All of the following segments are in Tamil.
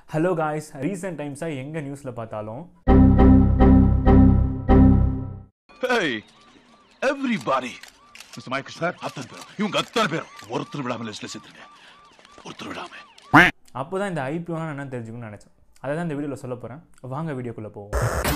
ஹலோ காய்ஸ் ரீசெண்ட் டைம்ஸாக எங்கே நியூஸில் பார்த்தாலும் Hey, everybody. மிஸ்டர் மயக்க சார் அத்தனை பேரும் இவங்க அத்தனை பேரும் ஒருத்தர் விடாம லிஸ்ட்ல சேர்த்துருங்க ஒருத்தர் விடாம அப்போ தான் இந்த ஐபிஓனா என்ன தெரிஞ்சுக்கணும்னு நினச்சேன் அதை தான் இந்த வீடியோவில் சொல்ல போகிறேன் வாங்க வீடியோக்குள்ளே போவோம்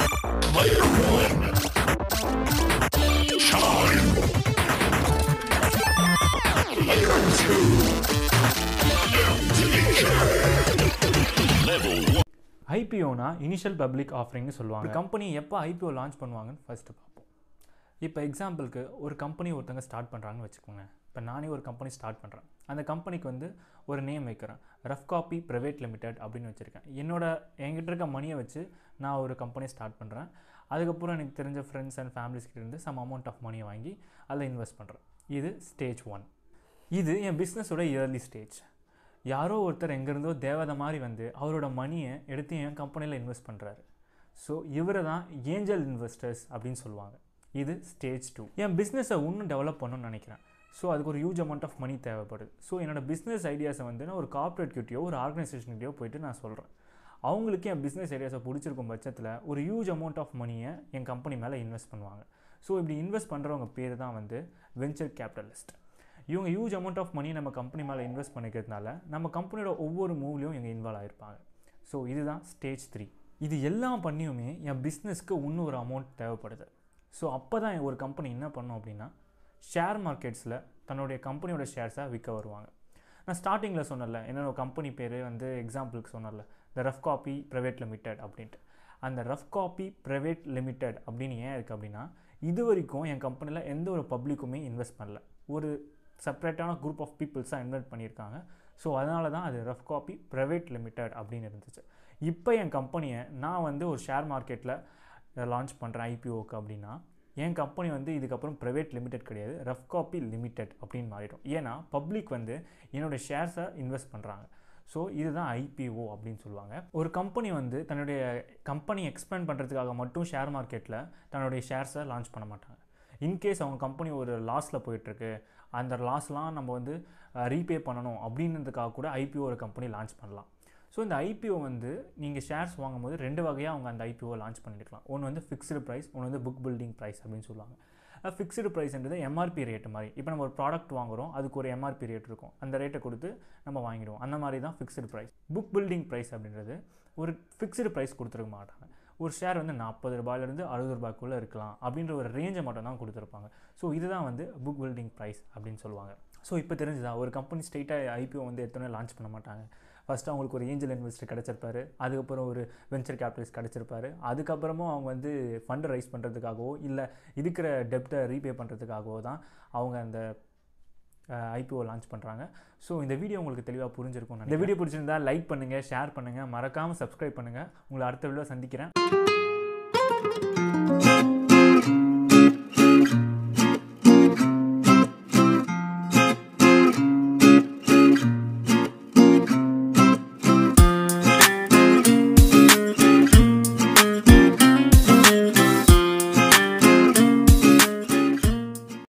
ஐபிஓனா இனிஷியல் பப்ளிக் ஆஃபரிங்னு சொல்லுவாங்க கம்பெனி எப்போ ஐபிஓ லான்ச் பண்ணுவாங்கன்னு ஃபஸ்ட்டு பார்ப்போம் இப்போ எக்ஸாம்பிளுக்கு ஒரு கம்பெனி ஒருத்தங்க ஸ்டார்ட் பண்ணுறாங்கன்னு வச்சுக்கோங்க இப்போ நானே ஒரு கம்பெனி ஸ்டார்ட் பண்ணுறேன் அந்த கம்பெனிக்கு வந்து ஒரு நேம் வைக்கிறேன் ரஃப் காப்பி ப்ரைவேட் லிமிடெட் அப்படின்னு வச்சுருக்கேன் என்னோட என்கிட்ட இருக்க மணியை வச்சு நான் ஒரு கம்பெனி ஸ்டார்ட் பண்ணுறேன் அதுக்கப்புறம் எனக்கு தெரிஞ்ச ஃப்ரெண்ட்ஸ் அண்ட் ஃபேமிலிஸ் கிட்ட இருந்து சம் அமௌண்ட் ஆஃப் மணியை வாங்கி அதில் இன்வெஸ்ட் பண்ணுறேன் இது ஸ்டேஜ் ஒன் இது என் பிஸ்னஸோட இயர்லி ஸ்டேஜ் யாரோ ஒருத்தர் எங்கேருந்தோ தேவதை மாதிரி வந்து அவரோட மணியை எடுத்து என் கம்பெனியில் இன்வெஸ்ட் பண்ணுறாரு ஸோ இவரை தான் ஏஞ்சல் இன்வெஸ்டர்ஸ் அப்படின்னு சொல்லுவாங்க இது ஸ்டேஜ் டூ என் பிஸ்னஸை இன்னும் டெவலப் பண்ணணும்னு நினைக்கிறேன் ஸோ அதுக்கு ஒரு ஹியூஜ் அமௌண்ட் ஆஃப் மணி தேவைப்படுது ஸோ என்னோட பிஸ்னஸ் ஐடியாஸை வந்து நான் ஒரு கார்ப்பரேட் கிட்டயோ ஒரு ஆர்கனைசேஷன்கிட்டயோ போயிட்டு நான் சொல்கிறேன் அவங்களுக்கு என் பிஸ்னஸ் ஐடியாஸை பிடிச்சிருக்கும் பட்சத்தில் ஒரு ஹியூஜ் அமௌண்ட் ஆஃப் மணியை என் கம்பெனி மேலே இன்வெஸ்ட் பண்ணுவாங்க ஸோ இப்படி இன்வெஸ்ட் பண்ணுறவங்க பேர் தான் வந்து வெஞ்சர் கேபிட்டலிஸ்ட் இவங்க ஹியூஜ் அமௌண்ட் ஆஃப் மணி நம்ம கம்பெனி மேலே இன்வெஸ்ட் பண்ணிக்கிறதுனால நம்ம கம்பெனியோட ஒவ்வொரு மூவ்லையும் இவங்க இன்வால்வ் ஆகிருப்பாங்க ஸோ இதுதான் ஸ்டேஜ் த்ரீ இது எல்லாம் பண்ணியுமே என் பிஸ்னஸ்க்கு இன்னும் ஒரு அமௌண்ட் தேவைப்படுது ஸோ அப்போ தான் ஒரு கம்பெனி என்ன பண்ணும் அப்படின்னா ஷேர் மார்க்கெட்ஸில் தன்னுடைய கம்பெனியோட ஷேர்ஸை விற்க வருவாங்க நான் ஸ்டார்டிங்கில் சொன்னல என்னோட கம்பெனி பேர் வந்து எக்ஸாம்பிளுக்கு சொன்னல the rough copy private limited அப்படின்ட்டு அந்த ரஃப் காப்பி ப்ரைவேட் லிமிடெட் அப்படின்னு ஏன் இருக்குது அப்படின்னா இது வரைக்கும் என் கம்பெனியில் எந்த ஒரு பப்ளிக்குமே இன்வெஸ்ட் பண்ணல ஒரு செப்பரேட்டான குரூப் ஆஃப் பீப்புள்ஸ் தான் இன்வெஸ்ட் பண்ணியிருக்காங்க ஸோ அதனால தான் அது ரஃப் காப்பி ப்ரைவேட் லிமிடெட் அப்படின்னு இருந்துச்சு இப்போ என் கம்பெனியை நான் வந்து ஒரு ஷேர் மார்க்கெட்டில் லான்ச் பண்ணுறேன் ஐபிஓக்கு அப்படின்னா என் கம்பெனி வந்து இதுக்கப்புறம் ப்ரைவேட் லிமிடெட் கிடையாது ரஃப் காப்பி லிமிடெட் அப்படின்னு மாறிடும் ஏன்னா பப்ளிக் வந்து என்னோடய ஷேர்ஸை இன்வெஸ்ட் பண்ணுறாங்க ஸோ இதுதான் ஐபிஓ அப்படின்னு சொல்லுவாங்க ஒரு கம்பெனி வந்து தன்னுடைய கம்பெனி எக்ஸ்பேண்ட் பண்ணுறதுக்காக மட்டும் ஷேர் மார்க்கெட்டில் தன்னுடைய ஷேர்ஸை லான்ச் பண்ண மாட்டாங்க இன்கேஸ் அவங்க கம்பெனி ஒரு லாஸில் போயிட்டுருக்கு அந்த லாஸ்லாம் நம்ம வந்து ரீபே பண்ணணும் அப்படின்றதுக்காக கூட ஐபிஓ ஒரு கம்பெனி லான்ச் பண்ணலாம் ஸோ இந்த ஐபிஓ வந்து நீங்கள் ஷேர்ஸ் வாங்கும்போது ரெண்டு வகையாக அவங்க அந்த ஐபிஓ லான்ச் பண்ணிருக்கலாம் ஒன்று வந்து ஃபிக்ஸ்டு ப்ரைஸ் ஒன்று வந்து புக் பில்டிங் ப்ரைஸ் அப்படின்னு சொல்லுவாங்க ஃபிக்ஸ்டு ப்ரைஸ்ன்றது எம்ஆர்பி ரேட்டு மாதிரி இப்போ நம்ம ஒரு ப்ராடக்ட் வாங்குகிறோம் அதுக்கு ஒரு எம்ஆர்பி ரேட் இருக்கும் அந்த ரேட்டை கொடுத்து நம்ம வாங்கிடுவோம் அந்த மாதிரி தான் fixed price book building price அப்படின்றது ஒரு ஃபிக்ஸ்டு ப்ரைஸ் கொடுத்துருக்க மாட்டாங்க ஒரு ஷேர் வந்து நாற்பது ரூபாயிலேருந்து அறுபது ரூபாய்க்குள்ளே இருக்கலாம் அப்படின்ற ஒரு ரேஞ்சை மட்டும் தான் கொடுத்துருப்பாங்க ஸோ இதுதான் வந்து புக் பில்டிங் ப்ரைஸ் அப்படின்னு சொல்லுவாங்க ஸோ இப்போ தெரிஞ்சுதா ஒரு கம்பெனி ஸ்ட்ரெயிட்டாக ஐபிஓ வந்து எத்தனை லான்ச் பண்ண மாட்டாங்க ஃபஸ்ட்டு அவங்களுக்கு ஒரு ஏஞ்சல் இன்வெஸ்டர் கிடச்சிருப்பாரு அதுக்கப்புறம் ஒரு வெஞ்சர் கேபிட்டலிஸ்ட் கிடச்சிருப்பாரு அதுக்கப்புறமும் அவங்க வந்து ஃபண்ட் ரைஸ் பண்ணுறதுக்காகவோ இல்லை இருக்கிற டெப்டை ரீபே பண்ணுறதுக்காகவோ தான் அவங்க அந்த ஐபிஓ லான்ச் பண்ணுறாங்க ஸோ இந்த வீடியோ உங்களுக்கு தெளிவாக புரிஞ்சிருக்கும் இந்த வீடியோ பிடிச்சிருந்தா லைக் பண்ணுங்கள் ஷேர் பண்ணுங்கள் மறக்காமல் சப்ஸ்கிரைப் பண்ணுங்கள் உங்களை அடுத்த வீடியோ சந்திக்கிறேன்